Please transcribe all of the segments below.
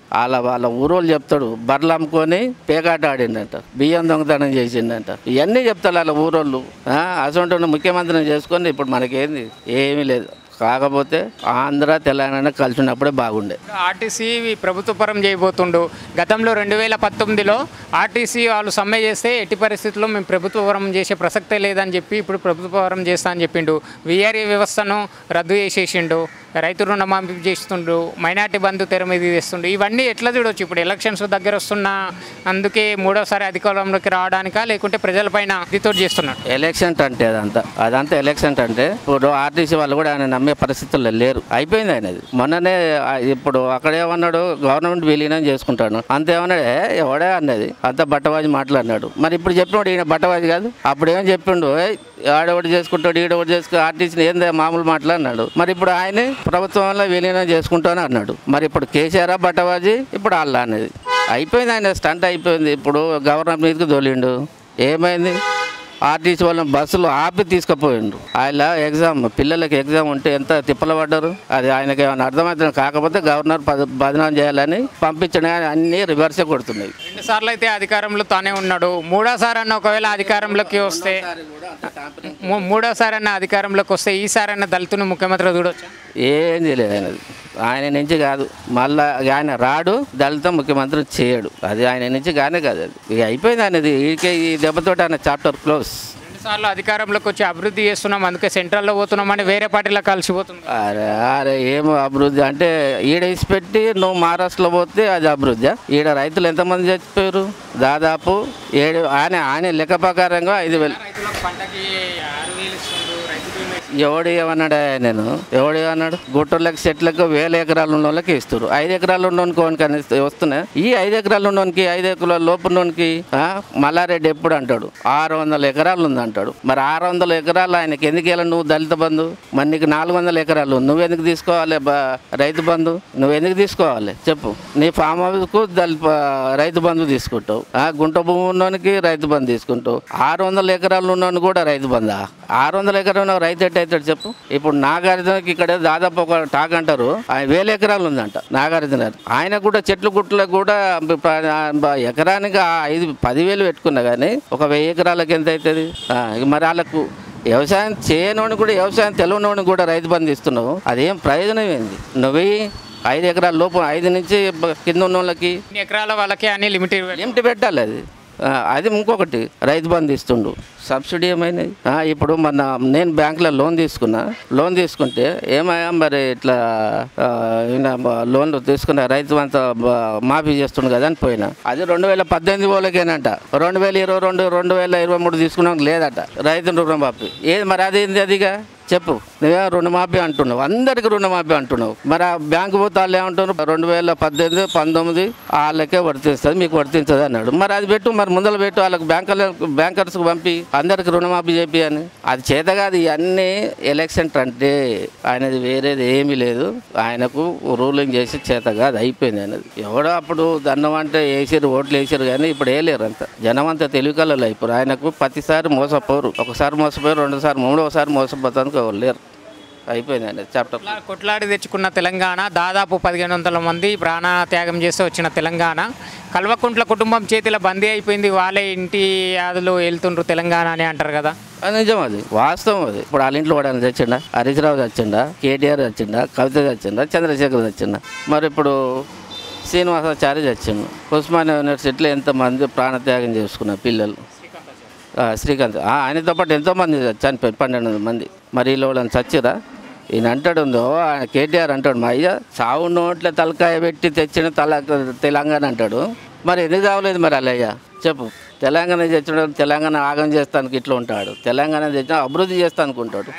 వాళ్ళ వాళ్ళ ఊరోళ్ళు చెప్తాడు బర్రెలు అమ్ముకొని పేకాట ఆడిండంట బియ్యం దొంగతనం చేసిండంట ఇవన్నీ చెప్తారు వాళ్ళ ఊరోళ్ళు ఆ, అసలు ముఖ్యమంత్రిని చేసుకొని ఇప్పుడు మనకేంది ఏమీ లేదు కాకపోతే ఆంధ్ర తెలంగాణ కలిసి ఉన్నప్పుడే బాగుండే ఆర్టీసీ ప్రభుత్వ పరం చేయబోతుండు గతంలో రెండు వేల పంతొమ్మిదిలో ఆర్టీసీ వాళ్ళు సమ్మె చేస్తే ఎట్టి పరిస్థితుల్లో మేము ప్రభుత్వ పరం చేసే ప్రసక్తే లేదని చెప్పి ఇప్పుడు ప్రభుత్వ పరం చేస్తా అని చెప్పిండు విఆర్ఏ వ్యవస్థను రద్దు చేసేసిండు రైతు రుణమాఫీ చేస్తుండు మైనార్టీ బంధు తెర మీద తెస్తుండు ఇవన్నీ ఎట్లా చూడొచ్చు ఇప్పుడు ఎలక్షన్స్ దగ్గర వస్తున్న అందుకే మూడోసారి అధికారంలోకి రావడానికా లేకుంటే ప్రజలపైన ఇదితో చేస్తున్నాడు ఎలక్షన్ అంటే అదంతా అదంతా ఎలక్షన్ అంటే ఇప్పుడు ఆర్టీసీ వాళ్ళు కూడా ఆయన నమ్మే పరిస్థితుల్లో లేరు అయిపోయింది ఆయనది మొన్ననే ఆ, ఇప్పుడు అక్కడ ఏమన్నాడు గవర్నమెంట్ విలీనం చేసుకుంటాను అంతేమన్నాడు "ఏ, ఎవడే అన్నది అంత బట్టవాజి మాట్లాడినాడు మరి ఇప్పుడు చెప్పినాడు ఈయన బట్టవాజి కాదు అప్పుడు ఏం చెప్పిండు "ఏయ్, ఆడొకటి చేసుకుంటాడు ఈడొకటి చేసుకు ఆర్టీసీని ఏందే మామూలు మాట్లాడినాడు మరి ఇప్పుడు ఆయనే ప్రభుత్వంలో విలీనం చేసుకుంటాను అన్నాడు మరి ఇప్పుడు కేసీఆర్ బట్టవాజీ ఇప్పుడు అల్లా అనేది అయిపోయింది ఆయన స్టంట్ అయిపోయింది ఇప్పుడు గవర్నర్ మీదకి తోలిండు ఏమైంది ఆర్టీసీ వాళ్ళని బస్సులు ఆపి తీసుకుపోయిండు ఆయన ఎగ్జామ్ పిల్లలకి ఎగ్జామ్ ఉంటే ఎంత తిప్పలు పడ్డారు అది ఆయనకి ఏమైనా అర్థమవుతుంది కాకపోతే గవర్నర్ పద బదనాం చేయాలని పంపించడం కానీ అన్నీ రివర్సే కొడుతున్నాయి రెండు సార్లు అయితే అధికారంలో తానే ఉన్నాడు మూడోసారి అన్న ఒకవేళ అధికారంలోకి వస్తే మూ- మూడోసారి అన్న అధికారంలోకి వస్తే ఈసారి అన్న దళితుని ముఖ్యమంత్రి చూడొచ్చా ఏం చేయలేదు ఆయనది ఆయన నుంచి కాదు మళ్ళా ఆయన రాడు దళిత ముఖ్యమంత్రి చేయడు అది ఆయన నుంచి కానే కాదు అది ఇక అయిపోయింది ఆయనది ఈ ఈ దెబ్బతోటి ఆయన చాప్టర్ క్లోజ్ రెండు సార్లు అధికారంలోకి వచ్చి అభివృద్ధి చేస్తున్నాం అందుకే సెంట్రల్లో పోతున్నామని వేరే పార్టీలో కలిసిపోతుంది అరే అరే ఏమో అభివృద్ధి అంటే ఈడ ఇసి పెట్టి నువ్వు మహారాష్ట్రలో పోతే అది అభివృద్ధి ఈడ రైతులు ఎంతమంది చచ్చిపోయారు దాదాపు ఏడు ఆయన ఆయన లెక్క ప్రకారంగా ఐదు వేలు రైతులకు పంటకి ఆరు వేలు ఇస్తుండ్రు రైతు బీమా ఎవడు ఏమన్నాడా నేను ఎవడు ఏమన్నాడు గుట్టలకు చెట్లకు వేల ఎకరాలు ఉన్న వాళ్ళకి ఇస్తారు ఐదు ఎకరాలు ఉన్నోనికి అని వస్తున్నాయి ఈ ఐదు ఎకరాలు ఉన్నోనికి ఐదు ఎకరాల లోపు ఉన్నోనికి ఆ, మల్లారెడ్డి ఎప్పుడు అంటాడు ఆరు వందల ఎకరాలు ఉంది అంటాడు మరి ఆరు వందల ఎకరాలు ఆయనకి ఎందుకు వెళ్ళాలి నువ్వు దళిత బంధు మరి నీకు నాలుగు వందల ఎకరాలు ఉంది. నువ్వు ఎందుకు తీసుకోవాలి బ- రైతు బంధు నువ్వు ఎందుకు తీసుకోవాలి చెప్పు నీ ఫామ్ హౌస్కు దళిత రైతు బంధు తీసుకుంటావు ఆ, గుంట భూమి ఉన్నోనికి రైతు బంధు తీసుకుంటావు ఆరు వందల ఎకరాలు ఉన్నోని కూడా రైతు బంధా ఆరు వందల ఎకరాలు రైతు ఎట్ట అవుతాడు చెప్పు ఇప్పుడు నాగార్జునకి ఇక్కడ దాదాపు ఒక టాక్ అంటారు ఆయన వేల ఎకరాలు ఉందంట నాగార్జున గారు. ఆయన కూడా చెట్లు గుట్లకు కూడా ప- ఎకరానికి ఆ ఐదు పదివేలు పెట్టుకున్నా కానీ ఒక వెయ్యి ఎకరాలకి ఎంత అవుతుంది ఆ, ఇక మరి వాళ్ళకు వ్యవసాయం చేయనోని కూడా వ్యవసాయం తెలియనోని కూడా రైతు బంధు ఇస్తున్నావు అదేం ప్రయోజనం ఏంది నువ్వు ఐదు ఎకరాల లోపు ఐదు నుంచి బ- కింద ఉన్న వాళ్ళకి ఇన్ని ఎకరాల వాళ్ళకి అని లిమిట్ లిమిట్ పెట్టాలి అది ఆ, అది ఇంకొకటి రైతు బంధు ఇస్తుండు సబ్సిడీ ఏమైనాయి ఆ, ఇప్పుడు మన నేను బ్యాంకులో లోన్ తీసుకున్నా లోన్ తీసుకుంటే ఏమయ్యా మరి ఇట్లా ఆ, ఈయన బ- లోన్ తీసుకున్న రైతు అంతా బ- మాఫీ చేస్తుండు కదా అని పోయినా అది రెండు వేల పద్దెనిమిది వాళ్ళకేనంట రెండు వేల ఇరవై రెండు రెండు వేల ఇరవై మూడు తీసుకున్నాం లేదట రైతు రుణమాఫీ ఏది మరి అదేంది అదిగా చెప్పు నువ్వే రుణమాఫీ అంటున్నావు అందరికి రుణమాఫీ అంటున్నావు మరి ఆ బ్యాంకు పోతే వాళ్ళు ఏమంటున్నారు రెండు వేల పద్దెనిమిది పంతొమ్మిది వాళ్ళకే వర్తిస్తుంది మీకు వర్తించదు అన్నాడు మరి అది పెట్టు మరి ముందర పెట్టు వాళ్ళకి బ్యాంకర్ బ్యాంకర్స్కి పంపి అందరికి రుణమాఫీ చెప్పి అని అది చేత కాదు ఇవన్నీ ఎలక్షన్ అంటే ఆయనది వేరేది ఏమీ లేదు ఆయనకు రూలింగ్ చేసి చేత కాదు అయిపోయింది ఆయనది ఎవడో అప్పుడు దండం అంటే వేసారు ఓట్లు వేసారు కానీ ఇప్పుడు వేయలేరు అంత జనం అంతా తెలివికల్లో అయిపోరు ఆయనకు ప్రతిసారి మోసపోరు ఒకసారి మోసపోయారు రెండోసారి మూడోసారి మోసపోతానికి ఎవరు లేరు అయిపోయింది ఆయన చాప్టర్ కొట్లా- కొట్లాడి తెచ్చుకున్న తెలంగాణ దాదాపు పదిహేను వందల మంది ప్రాణ త్యాగం చేసి వచ్చిన తెలంగాణ కల్వకుంట్ల కుటుంబం చేతిలో బందీ అయిపోయింది వాళ్ళే ఇంటి యాదులు వెళ్తుండ్రు తెలంగాణ అని అంటారు కదా అది నిజం అది వాస్తవం అది ఇప్పుడు వాళ్ళ ఇంట్లో వాడని తెచ్చిండా హరీష్ రావు తెచ్చిండా కేటీఆర్ తెచ్చిండా కవిత తెచ్చిండా చంద్రశేఖర్ తెచ్చిండా మరి ఇప్పుడు శ్రీనివాసాచారి తెచ్చిండు ఉస్మానియా యూనివర్సిటీలో ఎంతమంది ప్రాణత్యాగం చేసుకున్న పిల్లలు ఆ, శ్రీకాంత్ ఆ, ఆయనతో పాటు ఎంతోమంది చనిపోయి పన్నెండు వందల మంది మరి వీళ్ళు వాళ్ళని చచ్చిరా ఈయన అంటాడు ఉందో ఆయన కేటీఆర్ అంటాడు మా అయ్య చావు నోట్ల తలకాయ పెట్టి తెచ్చిన తల తెలంగాణ అంటాడు మరి ఎందుకు కావలేదు మరి అల్లయ్య చెప్పు తెలంగాణ తెచ్చిన తెలంగాణ ఆగం చేస్తానికి ఇట్లా ఉంటాడు తెలంగాణ తెచ్చిన అభివృద్ధి చేస్తా అనుకుంటాడు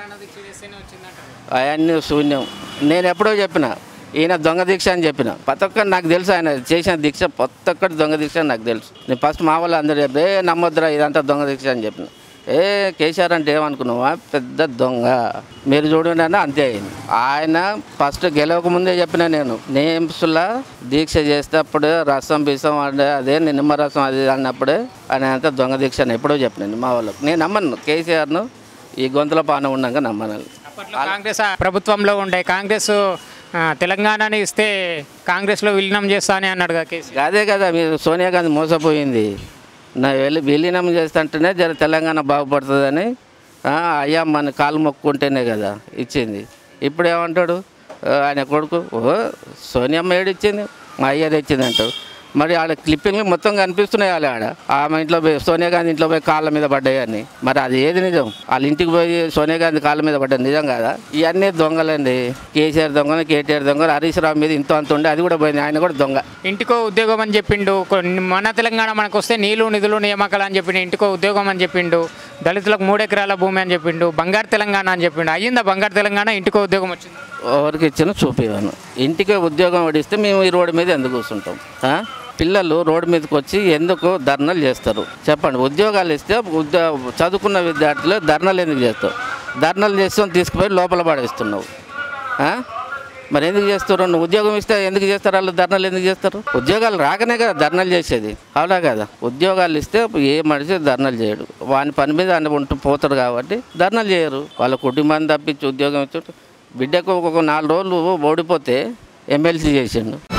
అవన్నీ శూన్యం నేను ఎప్పుడో చెప్పిన ఈయన దొంగ దీక్ష అని చెప్పిన ప్రతి ఒక్కరు నాకు తెలుసు ఆయన చేసిన దీక్ష ప్రతి ఒక్కటి దొంగ దీక్ష అని నాకు తెలుసు నేను ఫస్ట్ మా వాళ్ళు అందరూ చెప్పి ఏ నమ్మొద్దురా ఇదంతా దొంగ దీక్ష అని చెప్పిన ఏ కేసీఆర్ అంటే ఏమనుకున్నావా పెద్ద దొంగ మీరు చూడండి అని అంతే అయింది ఆయన ఫస్ట్ గెలవక ముందే చెప్పిన నేను నేమ్స్లా దీక్ష చేసేటప్పుడే రసం బిసం అంటే అదే నిమ్మ రసం అది అన్నప్పుడే ఆయన అంతా దొంగ దీక్ష అని ఎప్పుడో చెప్పినాను మా వాళ్ళకి నేను నమ్మను కేసీఆర్ను ఈ గొంతుల పాన ఉన్నాక నమ్మను అప్పట్లో కాంగ్రెస్ ఆ ప్రభుత్వంలో ఉండే కాంగ్రెస్ ఆ, తెలంగాణని ఇస్తే కాంగ్రెస్లో విలీనం చేస్తా అని అన్నాడు కదా కేసీఆర్ అదే కదా మీరు సోనియా గాంధీ మోసపోయింది నా వెళ్ళి విలీనం చేస్తుంటేనే జర తెలంగాణ బాగుపడుతుందని ఆ, అయ్యా మన కాలు మొక్కుంటేనే కదా ఇచ్చింది ఇప్పుడు ఏమంటాడు ఆ, ఆయన కొడుకు ఓ సోనియమ్మ ఏడిచ్చింది మా అయ్య తెచ్చింది అంటాడు మరి ఆడ క్లిప్పింగ్లు మొత్తం కనిపిస్తున్నాయి వాళ్ళ ఆడ ఆమె ఇంట్లో పోయి సోనియా గాంధీ ఇంట్లో పోయి కాళ్ళ మీద పడ్డాయని మరి అది ఏది నిజం వాళ్ళ ఇంటికి పోయి సోనియా గాంధీ కాళ్ళ మీద పడ్డది నిజం కదా ఇవన్నీ దొంగలండి కేసీఆర్ దొంగలు కేటీఆర్ దొంగలు హరీష్ రావు మీద ఇంత అంత ఉండే అది కూడా పోయింది ఆయన కూడా దొంగ ఇంటికో ఉద్యోగం అని చెప్పిండు కొన్ని- మన తెలంగాణ మనకు వస్తే నీళ్లు నిధులు నియామకాలు అని చెప్పిండు ఇంటికో ఉద్యోగం అని చెప్పిండు దళితులకు మూడు ఎకరాల భూమి అని చెప్పిండు బంగారు తెలంగాణ అని చెప్పిండు అయ్యిందా బంగారు తెలంగాణ ఇంటికో ఉద్యోగం వచ్చింది ఎవరికి ఇచ్చిన చూపివాను ఇంటికి ఉద్యోగం వడిస్తే మేము ఈ రోడ్డు మీద ఎందుకు కూర్చుంటాం ఆ? పిల్లలు రోడ్డు మీదకి వచ్చి ఎందుకు ధర్నాలు చేస్తారు చెప్పండి ఉద్యోగాలు ఇస్తే ఉద్యో చదువుకున్న విద్యార్థులు ధర్నాలు ఎందుకు చేస్తావు ధర్నాలు చేస్తాం తీసుకుపోయి లోపల పడేస్తున్నావు ఆ? మరి ఎందుకు చేస్తారు నువ్వు ఉద్యోగం ఇస్తే ఎందుకు చేస్తారు వాళ్ళు ధర్నాలు ఎందుకు చేస్తారు ఉద్యోగాలు రాకనే కదా ధర్నాలు చేసేది అవునా కదా ఉద్యోగాలు ఇస్తే ఏ మనిషి ధర్నాలు చేయడు వాని పని మీద ఆయన ఉంటూ పోతాడు కాబట్టి ధర్నాలు చేయరు వాళ్ళ కుటుంబాన్ని తప్పించి ఉద్యోగం ఇచ్చి బిడ్డకు ఒక నాలుగు రోజులు ఓడిపోతే ఎమ్మెల్సీ చేసిండు